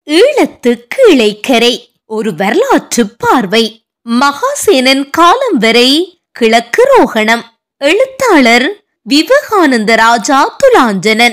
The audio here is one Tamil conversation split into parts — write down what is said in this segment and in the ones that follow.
ஈழத்து கீழைக்கரை ஒரு வரலாற்று பார்வை மகாசேனன் காலம் வரை கிழக்கு ரோகணம் எழுத்தாளர் விவேகானந்த ராஜா துலாஞ்சனன்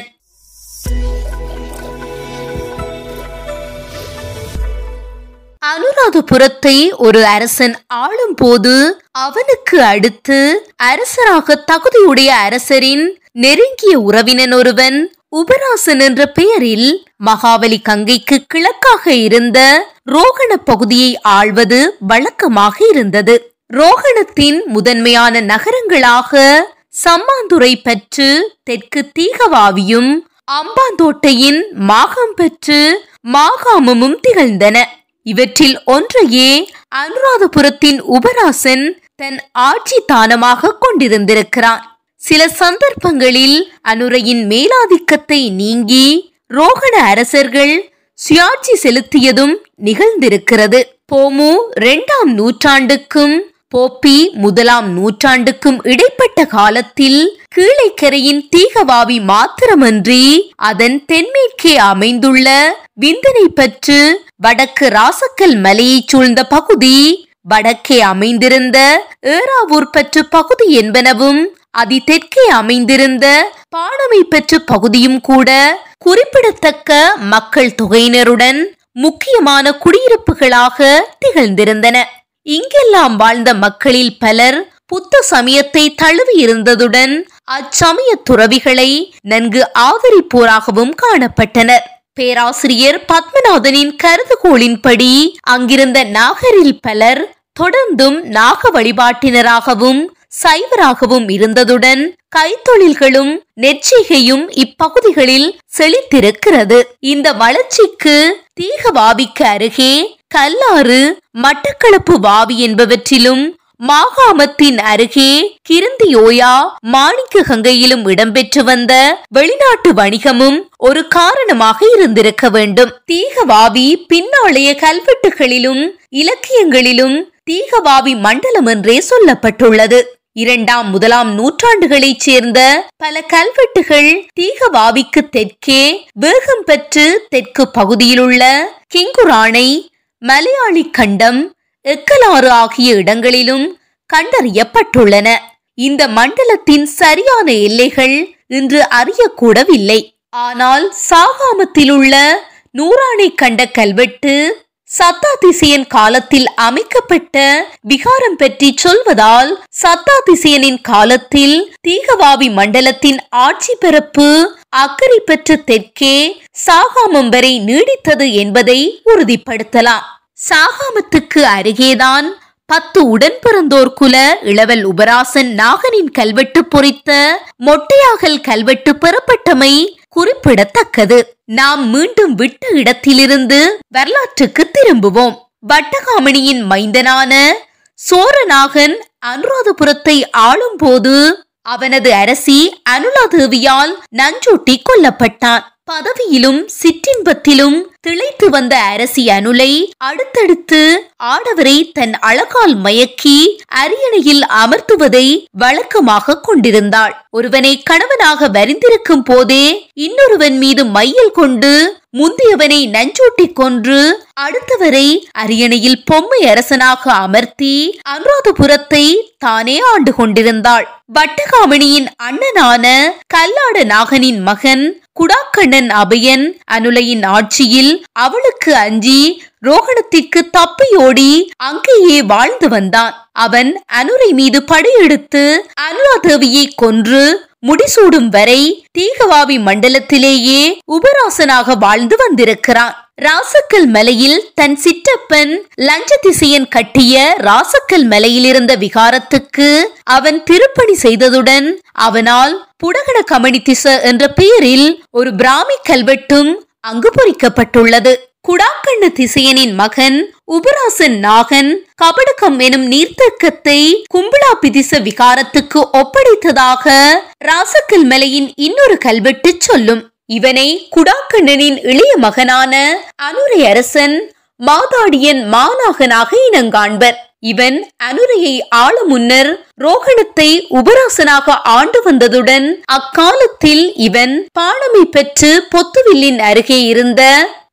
அனுராதபுரத்தை ஒரு அரசன் ஆளும்போது அவனுக்கு அடுத்து அரசராக தகுதியுடைய அரசரின் நெருங்கிய உறவினன் ஒருவன் உபராசன் என்ற பெயரில் மகாவலி கங்கைக்கு கிழக்காக இருந்த ரோகண பகுதியை ஆள்வது வழக்கமாக இருந்தது ரோகணத்தின் முதன்மையான நகரங்களாக சம்மாந்துறை பற்று தெற்கு தீகவாவியும் அம்பாந்தோட்டையின் மாகாம்பற்று மாகாமமும் திகழ்ந்தன இவற்றில் ஒன்றையே அனுராதபுரத்தின் உபராசன் தன் ஆட்சி தானமாக கொண்டிருந்திருக்கிறான் சில சந்தர்ப்பங்களில் அனுரையின் மேலாதிக்கத்தை நீங்கி ரோகண அரசர்கள் சுயாட்சி செலுத்தியதும் நிகழ்ந்திருக்கிறது போமு இரண்டாம் நூற்றாண்டுக்கும் போப்பி முதலாம் நூற்றாண்டுக்கும் இடைப்பட்ட காலத்தில் கீழைக்கரையின் தீகவாவி மாத்திரமன்றி அதன் தென்மேற்கே அமைந்துள்ள விந்தனை பற்று வடக்கு ராசக்கல் மலையைச் சூழ்ந்த பகுதி வடக்கே அமைந்திருந்த ஏறாவூர் பற்று பகுதி என்பனவும் அதி தெற்கே அமைந்திருந்த பாணமை பெற்று பகுதியும் கூட குறிப்பிடத்தக்க மக்கள் தொகையினருடன் முக்கியமான குடியிருப்புகளாக திகழ்ந்திருந்தன இங்கெல்லாம் வாழ்ந்த மக்களில் பலர் புத்த சமயத்தை தழுவி இருந்ததுடன் அச்சமய துறவிகளை நன்கு ஆதரிப்போராகவும் காணப்பட்டனர் பேராசிரியர் பத்மநாதனின் கருதுகோளின்படி அங்கிருந்த நாகரில் பலர் தொடர்ந்தும் நாக வழிபாட்டினராகவும் சைவராகவும் இருந்ததுடன் கைத்தொழில்களும் நெற்றிகையும் இப்பகுதிகளில் செழித்திருக்கிறது இந்த வளர்ச்சிக்கு தீகவாவிக்கு அருகே கல்லாறு மட்டக்களப்பு வாவி என்பவற்றிலும் மாகாமத்தின் அருகே கிருந்தியோயா மாணிக்க கங்கையிலும் இடம்பெற்று வந்த வெளிநாட்டு வணிகமும் ஒரு காரணமாக இருந்திருக்க வேண்டும் தீகவாவி பின்னாளைய கல்வெட்டுகளிலும் இலக்கியங்களிலும் தீகவாவி மண்டலம் என்றே சொல்லப்பட்டுள்ளது இரண்டாம் முதலாம் நூற்றாண்டுகளைச் சேர்ந்த பல கல்வெட்டுகள் தீகவாவிக்கு தெற்கே வேகம் பெற்று தெற்கு பகுதியிலுள்ள கிங்குரானை மலையாளி கண்டம் எக்கலாறு ஆகிய இடங்களிலும் கண்டறியப்பட்டுள்ளன இந்த மண்டலத்தின் சரியான எல்லைகள் இன்று அறியக்கூடவில்லை ஆனால் சாகாமத்திலுள்ள நூறானை கண்ட கல்வெட்டு சத்தாதிசயன் காலத்தில் அமைக்கப்பட்ட விகாரம் பற்றி சொல்வதால் சத்தாதிசயனின் காலத்தில் தீகவாவி மண்டலத்தின் ஆட்சி பிறப்பு அக்கறை பெற்ற தெற்கே சாகாமம் வரை நீடித்தது என்பதை உறுதிப்படுத்தலாம் சாகாமத்துக்கு அருகேதான் பத்து உடன் பிறந்தோர் குல இளவல் உபராசன் நாகனின் கல்வெட்டு பொறித்த மொட்டையாகல் கல்வெட்டு பெறப்பட்டமை குறிப்பிடத்தக்கது நாம் மீண்டும் விட்ட இடத்திலிருந்து வரலாற்றுக்கு திரும்புவோம் வட்டகாமணியின் மைந்தனான சோரநாகன் அனுராதபுரத்தை ஆளும்போது அவனது அரசி அனுலாதேவியால் நஞ்சூட்டி கொல்லப்பட்டான் பதவியிலும் சிற்றின்பத்திலும் திளைத்து வந்த அரசி அனுலை அடுத்தடுத்து ஆடவரை தன் அழகால் மயக்கி அரியணையில் அமர்த்துவதை வழக்கமாக கொண்டிருந்தாள் ஒருவனை கணவனாக வரிந்திருக்கும் போதே இன்னொருவன் மீது மையல் கொண்டு முந்தியவனை நஞ்சூட்டி கொன்று அடுத்தவரை அரியணையில் பொம்மை அரசனாக அமர்த்தி அனுராதபுரத்தை தானே ஆண்டு கொண்டிருந்தாள் வட்டகாமணியின் அண்ணனான கல்லாட நாகனின் மகன் குடாக்கண்ணன் அபயன் அனுலையின் ஆட்சியில் அவளுக்கு அஞ்சி ரோகணத்திற்கு தப்பியோடி அங்கேயே வாழ்ந்து வந்தான் அவன் அனுரை மீது படையெடுத்து அனுராதேவியை கொன்று முடிசூடும் வரை தீகவாவி மண்டலத்திலேயே உபராசனாக வாழ்ந்து வந்திருக்கிறான் ராசக்கல் மலையில் தன் சிற்றப்பன் லஞ்சதிசையன் கட்டிய ராசக்கல் மலையில் இருந்த விகாரத்துக்கு அவன் திருப்பணி செய்ததுடன் அவனால் புடகட கமணிதிச என்ற பெயரில் ஒரு பிராமி கல்வெட்டும் அங்கு பொறிக்கப்பட்டுள்ளது குடாக்கண்ணு திசையனின் மகன் உபராசன் நாகன் கபடகம் எனும் நீர்த்தக்கத்தை கும்பலாபிதிச விகாரத்துக்கு ஒப்படைத்ததாக ராசக்கல் மலையின் இன்னொரு கல்வெட்டு சொல்லும் இவனை குடாக்கண்ணனின் இளைய மகனான அனுரை அரசன் மாதாடியன் மாநாகனாக இனங்காண்பர் இவன் அனுரையை ஆள முன்னர் ரோகணத்தை உபராசனாக ஆண்டு வந்ததுடன் அக்காலத்தில் இவன் பாணமை பெற்று பொத்துவில்லின் அருகே இருந்த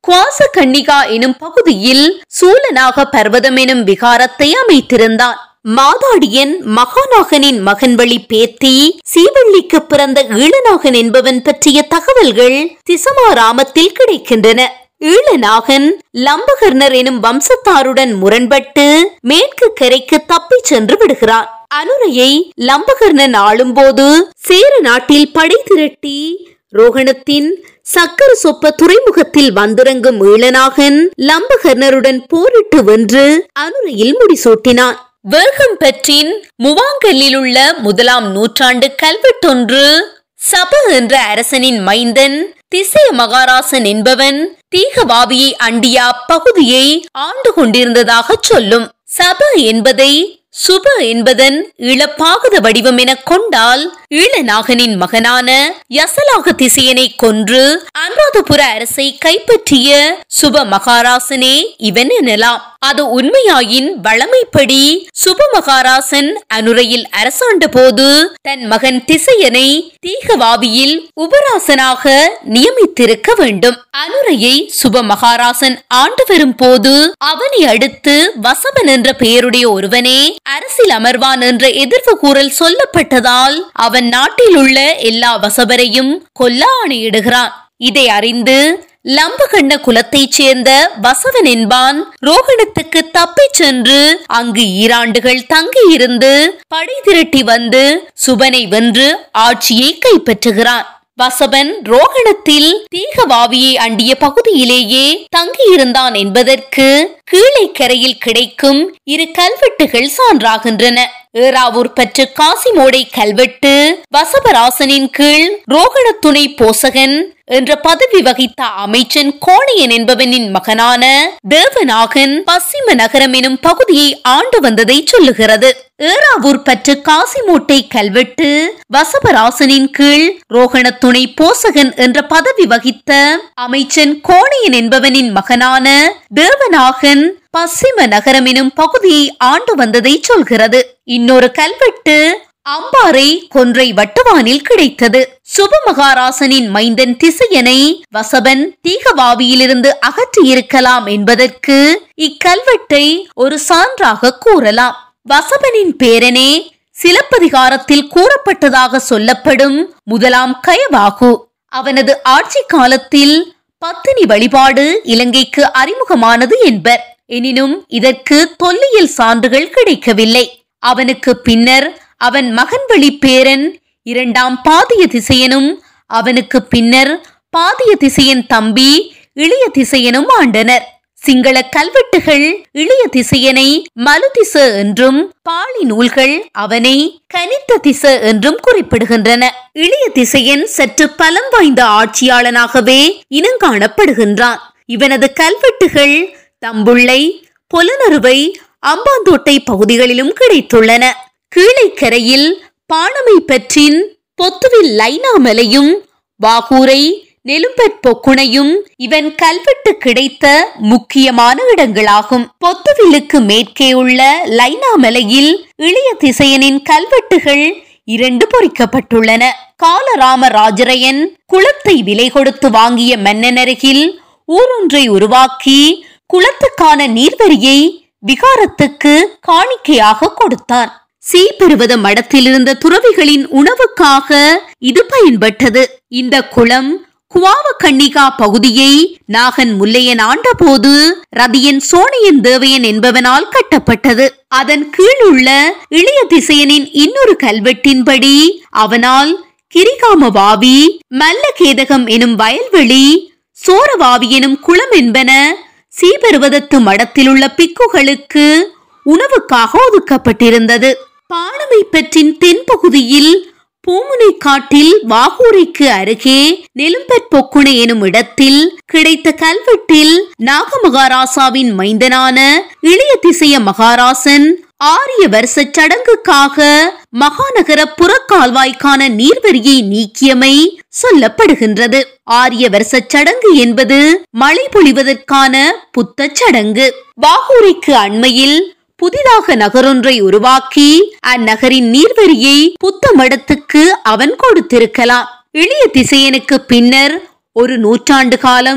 குவாச கன்னிகா எனும் பகுதியில் சூலநாக பர்வதம் எனும் விகாரத்தை அமைத்திருந்தான் மாதாடியன் மகாநாகனின் மகன் வழி பேத்தி சீவள்ளிக்கு பிறந்த ஈழநாகன் என்பவன் பற்றிய தகவல்கள் திசமாராமத்தில் கிடைக்கின்றன ஈழநாகன் லம்பகர்ணர் எனும் வம்சத்தாருடன் முரண்பட்டு மேற்கு கரைக்கு தப்பிச் சென்று விடுகிறான் அனுரையை லம்பகர்ணன் ஆளும்போது சேர நாட்டில் படை திரட்டி ரோகணத்தின் சக்கர சொப்ப துறைமுகத்தில் வந்திறங்கும் ஈழநாகன் லம்பகர்ணருடன் போரிட்டு வென்று அனுரையில் முடிசூட்டினான் வேகம்பற்றின் முவாங்கல்லில் உள்ள முதலாம் நூற்றாண்டு கல்வெட்டொன்று சப என்ற அரசனின் மைந்தன் திசைய மகாராசன் என்பவன் தீகவாவியை அண்டிய அப்பகுதியை ஆண்டு கொண்டிருந்ததாக சொல்லும் சப என்பதை சுப என்பதன் இளப்பாகுத வடிவம் என கொண்டால் ஈழநாகனின் மகனான யசலாக திசையனை கொன்று அனுராதபுர அரசை கைப்பற்றிய சுப மகாராசனே இவன் எனலாம் அது உண்மையாயின் வளமைப்படி சுப மகாராசன் அனுரையில் அரசாண்ட போது தன் மகன் திசையனை தீகவாவியில் உபராசனாக நியமித்திருக்க வேண்டும் அனுரையை சுப மகாராசன் ஆண்டு வரும் போது அவனை அடுத்து வசவன் என்ற பெயருடைய ஒருவனே அரசில் அமர்வான் என்ற எதிர்வு கூறல் சொல்லப்பட்டதால் அவன் நாட்டில் உள்ள எல்லா வசவரையும் கொல்ல ஆணையிடுகிறான் இதை அறிந்து லம்பகண்ண குலத்தைச் சேர்ந்த வசவன் என்பான் ரோகணத்துக்கு தப்பிச் சென்று அங்கு ஈராண்டுகள் தங்கியிருந்து படை திரட்டி வந்து சுபனை வென்று ஆட்சியை கைப்பற்றுகிறான் வசவன் ரோகணத்தில் தீகவாவியை அண்டிய பகுதியிலேயே தங்கியிருந்தான் என்பதற்கு கீழே கரையில் கிடைக்கும் இரு கல்வெட்டுகள் சான்றாகின்றன ஏறாவூர் பற்று காசிமோடை கல்வெட்டு வசவராசனின் கீழ் ரோகண துணை போசகன் என்ற பதவி வகித்த அமைச்சன் கோணையன் என்பவனின் மகனான தேவநாகன் பশ্চিம நகரம் எனும் பகுதியை ஆண்டு வந்ததை சொல்லுகிறது ஏறாவூர் பற்று காசிமூட்டை கல்வெட்டு வசவராசனின் கீழ் ரோகண துணை போசகன் என்ற பதவி வகித்த அமைச்சன் கோணையன் என்பவனின் மகனான தேவநாகன் பশ্চিம நகரம் எனும் பகுதியை ஆண்டு வந்ததை சொல்கிறது இன்னொரு கல்வெட்டு அம்பாறை கொன்றை வட்டவானில் கிடைத்தது சுபமகாராசனின் மைந்தன் திசையனை வசபன் தீகவாவியிலிருந்து அகற்றியிருக்கலாம் என்பதற்கு இக்கல்வெட்டை ஒரு சான்றாக கூறலாம் வசபனின் பேரனே சிலப்பதிகாரத்தில் கூறப்பட்டதாக சொல்லப்படும் முதலாம் கயவாகு அவனது ஆட்சி காலத்தில் பத்தினி வழிபாடு இலங்கைக்கு அறிமுகமானது என்பர் எனினும் இதற்கு தொல்லியல் சான்றுகள் கிடைக்கவில்லை அவனுக்கு பின்னர் அவன் மகன் வழி பேரன் இரண்டாம் பாதிய திசையனும் அவனுக்கு பின்னர் பாதிய திசையன் தம்பி இளைய திசையனும் ஆண்டனர் சிங்கள கல்வெட்டுகள் இளைய திசையனை மலுதிச என்றும் பாலி நூல்கள் அவனை கனித்த திச என்றும் குறிப்பிடுகின்றன இளைய திசையன் சற்று பலம் வாய்ந்த ஆட்சியாளனாகவே இனங்காணப்படுகின்றான் இவனது கல்வெட்டுகள் தம்புள்ளை பொலனறுவை அம்பாந்தோட்டை பகுதிகளிலும் கிடைத்துள்ளன கீழைக்கரையில் பாணமை பற்றின் பொத்துவில் லைனாமலையும் வாகூரை நெலும்பற் பொக்குணையும் இவன் கல்வெட்டு கிடைத்த முக்கியமான இடங்களாகும் பொத்துவிலுக்கு மேற்கே உள்ள லைனாமலையில் இளைய திசையனின் கல்வெட்டுகள் இரண்டு பொறிக்கப்பட்டுள்ளன காலராம ராஜரையன் குளத்தை விலை கொடுத்து வாங்கிய மன்னன் அருகில் ஊரொன்றை உருவாக்கி குளத்துக்கான நீர்வரியை விகாரத்துக்கு காணிக்கையாக கொடுத்தான் சீபெருவத மடத்தில் இருந்த துறவிகளின் உணவுக்காக இது பயன்பட்டது இந்த குளம் குவாவ கன்னிகா பகுதியை நாகன் முல்லையன் ஆண்டபோது ரதியன் சோனியன் தேவையன் என்பவனால் கட்டப்பட்டது அதன் கீழுள்ள இளைய திசையனின் இன்னொரு கல்வெட்டின்படி அவனால் கிரிகாமவாவி மல்லகேதகம் எனும் வயல்வெளி சோரவாவி எனும் குளம் என்பன சீபெருவதத்து மடத்திலுள்ள பிக்குகளுக்கு உணவுக்காக ஒதுக்கப்பட்டிருந்தது பாணமை பெற்றின் தென்பகுதியில் பூமுனை காட்டில் வாகூரைக்கு அருகே நெலும்பற் பொக்குணை எனும் இடத்தில் கிடைத்த கல்வெட்டில் நாகமகாராசாவின் மைந்தனான இளைய திசைய மகாராசன் ஆரிய வருஷ சடங்குக்காக மகாநகர புறக்கால்வாய்க்கான நீர்வரியை நீக்கியமை சொல்லப்படுகின்றது ஆரிய வருஷ சடங்கு என்பது மழை பொழிவதற்கான புத்த சடங்கு வாகூரைக்கு அண்மையில் புதிதாக நகரொன்றை உருவாக்கி அந்நகரின் நீர்வரியை புத்த மடத்துக்கு அவன் கொடுத்திருக்கலாம் இளைய திசையனுக்கு பின்னர் ஒரு நூற்றாண்டு காலம்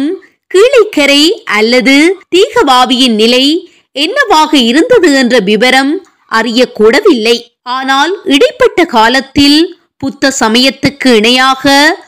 கீழைக்கரை அல்லது தீகவாவியின் நிலை என்னவாக இருந்தது என்ற விவரம் அறியக்கூடவில்லை ஆனால் இடைப்பட்ட காலத்தில் புத்த சமயத்துக்கு இணையாக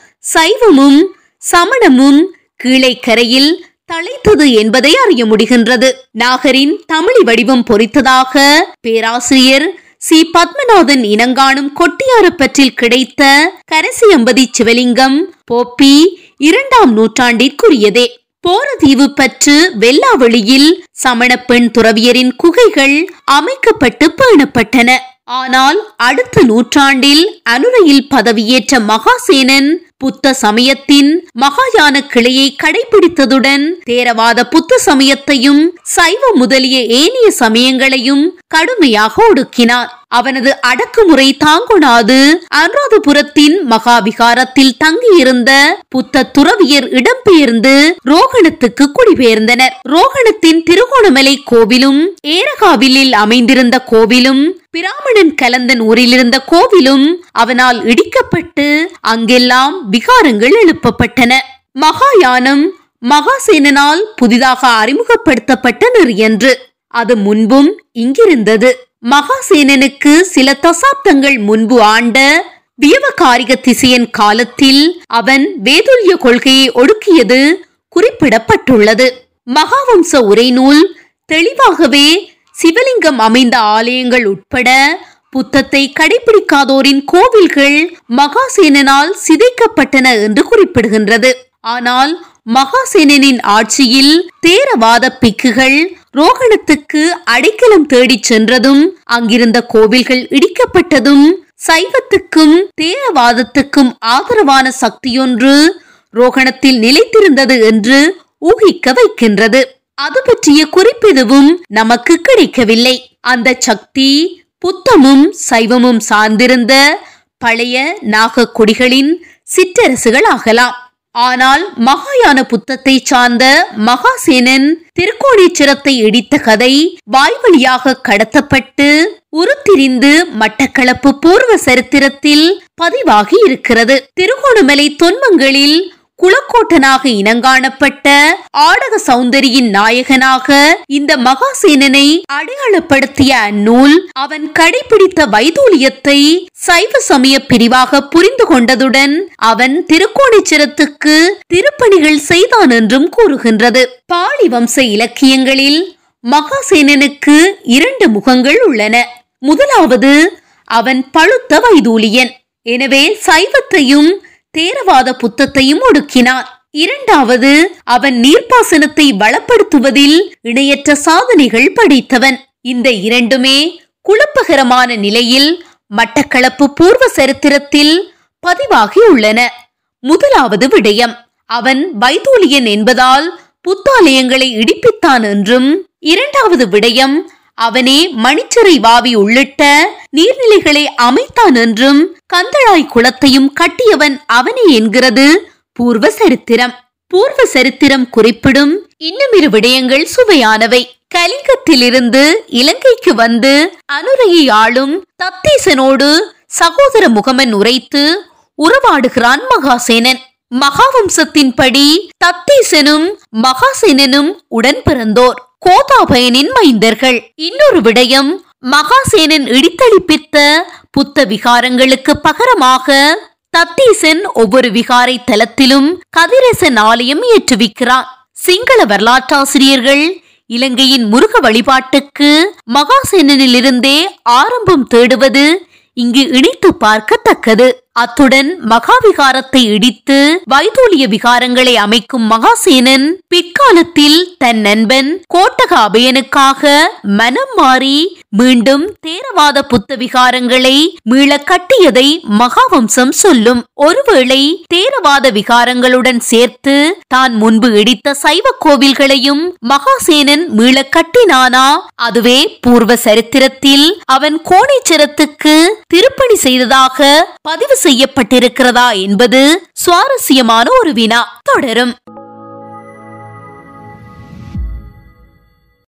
சைவமும் சமணமும் கீழைக்கரையில் தழைத்தது என்பதை அறிய முடிகின்றது நாகரின் தமிழ் வடிவம் பொறித்ததாக பேராசிரியர் சி பத்மநாதன் இனங்காணும் கொட்டியாரப்பற்றில் கிடைத்த கரசியம்பதி சிவலிங்கம் போப்பி இரண்டாம் நூற்றாண்டிற்குரியதே போரதீவு பற்று வெல்லாவெளியில் சமண பெண் துறவியரின் குகைகள் அமைக்கப்பட்டு பேணப்பட்டன ஆனால் அடுத்த நூற்றாண்டில் அனுரையில் பதவியேற்ற மகாசேனன் புத்த சமயத்தின் மகாயான கிளையை கடைபிடித்ததுடன் தேரவாத புத்த சமயத்தையும் சைவ முதலிய ஏனைய சமயங்களையும் கடுமையாக ஒடுக்கினார் அவனது அடக்குமுறை தாங்கொணாது அனுராதபுரத்தின் மகாவிகாரத்தில் தங்கியிருந்த புத்த துறவியர் இடம்பெயர்ந்து ரோகணத்துக்கு குடிபெயர்ந்தனர் ரோகணத்தின் திருகோணமலை கோவிலும் ஏரகாவிலில் அமைந்திருந்த கோவிலும் பிராமணன் கலந்தன் ஊரிலிருந்த கோவிலும் அவனால் இடிக்கப்பட்டு அங்கெல்லாம் விகாரங்கள் எழுப்பப்பட்டன மகாயானம் மகாசேனனால் புதிதாக அறிமுகப்படுத்தப்பட்ட நெறியன்று அது முன்பும் இங்கிருந்தது மகாசேனனுக்கு சில தசாப்தங்கள் முன்பு ஆண்ட வியவகாரிக திசையன் காலத்தில் அவன் வேதுல்ய கொள்கையை ஒடுக்கியது குறிப்பிடப்பட்டுள்ளது மகாவம்ச உரைநூல் தெளிவாகவே சிவலிங்கம் அமைந்த ஆலயங்கள் உட்பட புத்தத்தை கடைபிடிக்காதோரின் கோவில்கள் மகாசேனனால் சிதைக்கப்பட்டன என்று குறிப்பிடுகின்றது ஆனால் மகாசேனனின் ஆட்சியில் தேரவாத பிக்குகள் ரோகணத்துக்கு அடைக்கலம் தேடிச் சென்றதும் அங்கிருந்த கோவில்கள் இடிக்கப்பட்டதும் சைவத்துக்கும் தேரவாதத்துக்கும் ஆதரவான சக்தியொன்று ரோகணத்தில் நிலைத்திருந்தது என்று ஊகிக்க வைக்கின்றது அது பற்றிய குறிப்பெதுவும் நமக்கு கிடைக்கவில்லை அந்த சக்தி புத்தமும் சைவமும் சார்ந்திருந்த பழைய நாகக்குடிகளின் சிற்றரசுகள் ஆகலாம் ஆனால் மகாயான புத்தத்தை சார்ந்த மகாசேனன் திருக்கோணேச்சரத்தை இடித்த கதை வாய்வழியாக கடத்தப்பட்டு உருத்திரிந்து மட்டக்களப்பு பூர்வ சரித்திரத்தில் பதிவாகி இருக்கிறது திருகோணமலை தொன்மங்களில் குலக்கோட்டனாக இனங்காணப்பட்ட ஆடக சௌந்தரியின் நாயகனாக இந்த மகாசேனனை அடையாளப்படுத்திய அந்நூல் அவன் கடைபிடித்த வைதூலியத்தை சைவ சமய பிரிவாக புரிந்து கொண்டதுடன் அவன் திருக்கோணேச்சரத்துக்கு திருப்பணிகள் செய்தான் என்றும் கூறுகின்றது பாலி வம்ச இலக்கியங்களில் மகாசேனனுக்கு இரண்டு முகங்கள் உள்ளன முதலாவது அவன் பழுத்த வைதூலியன் எனவே சைவத்தையும் தேரவாத புத்தத்தையும் ஒடுக்கினார் இரண்டாவது அவன் நீர்ப்பாசனத்தை வளப்படுத்துவதில் இணையற்ற சாதனைகள் படைத்தவன் இந்த இரண்டுமே குழப்பகரமான நிலையில் மட்டக்களப்பு பூர்வ சரித்திரத்தில் பதிவாகியுள்ளன முதலாவது விடயம் அவன் வைதூலியன் என்பதால் புத்தாலயங்களை இடிப்பித்தான் என்றும் இரண்டாவது விடயம் அவனே மணிச்சரை வாவி உள்ளிட்ட நீர்நிலைகளை அமைத்தான் என்றும் கந்தளாய் குளத்தையும் கட்டியவன் அவனே என்கிறது பூர்வ சரித்திரம் பூர்வ சரித்திரம் குறிப்பிடும் இன்னும் இரு விடயங்கள் சுவையானவை கலிங்கத்திலிருந்து இலங்கைக்கு வந்து அனுரையை ஆளும் தத்தீசனோடு சகோதர முகமன் உரைத்து உறவாடுகிறான் மகாசேனன் மகாவம்சத்தின்படி தத்தீசனும் மகாசேனனும் உடன் பிறந்தோர் கோதாபயனின் மைந்தர்கள் இன்னொரு விடயம் மகாசேனன் இடித்தளிப்பித்த புத்த விகாரங்களுக்கு பகரமாக தத்தீசன் ஒவ்வொரு விகாரை தலத்திலும் கதிரேசன் ஆலயம் ஏற்றுவிக்கிறான் சிங்கள வரலாற்றாசிரியர்கள் இலங்கையின் முருக வழிபாட்டுக்கு மகாசேனனிலிருந்தே ஆரம்பம் தேடுவது இங்கு இணைத்து பார்க்கத்தக்கது அத்துடன் மகாவிகாரத்தை இடித்து வைதூலிய விகாரங்களை அமைக்கும் மகாசேனன் பிற்காலத்தில் தன் நண்பன் கோட்டக அபயனுக்காக மனம் மாறி மீண்டும் தேரவாத புத்த விகாரங்களை மீள கட்டியதை மகாவம்சம் சொல்லும் ஒருவேளை தேரவாத விகாரங்களுடன் சேர்த்து தான் முன்பு இடித்த சைவ கோவில்களையும் மகாசேனன் மீள கட்டினானா அதுவே பூர்வ சரித்திரத்தில் அவன் கோணேச்சரத்துக்கு திருப்பணி செய்ததாக பதிவு செய்யப்பட்டிருக்கிறதா என்பது சுவாரஸ்யமான ஒரு வினா தொடரும்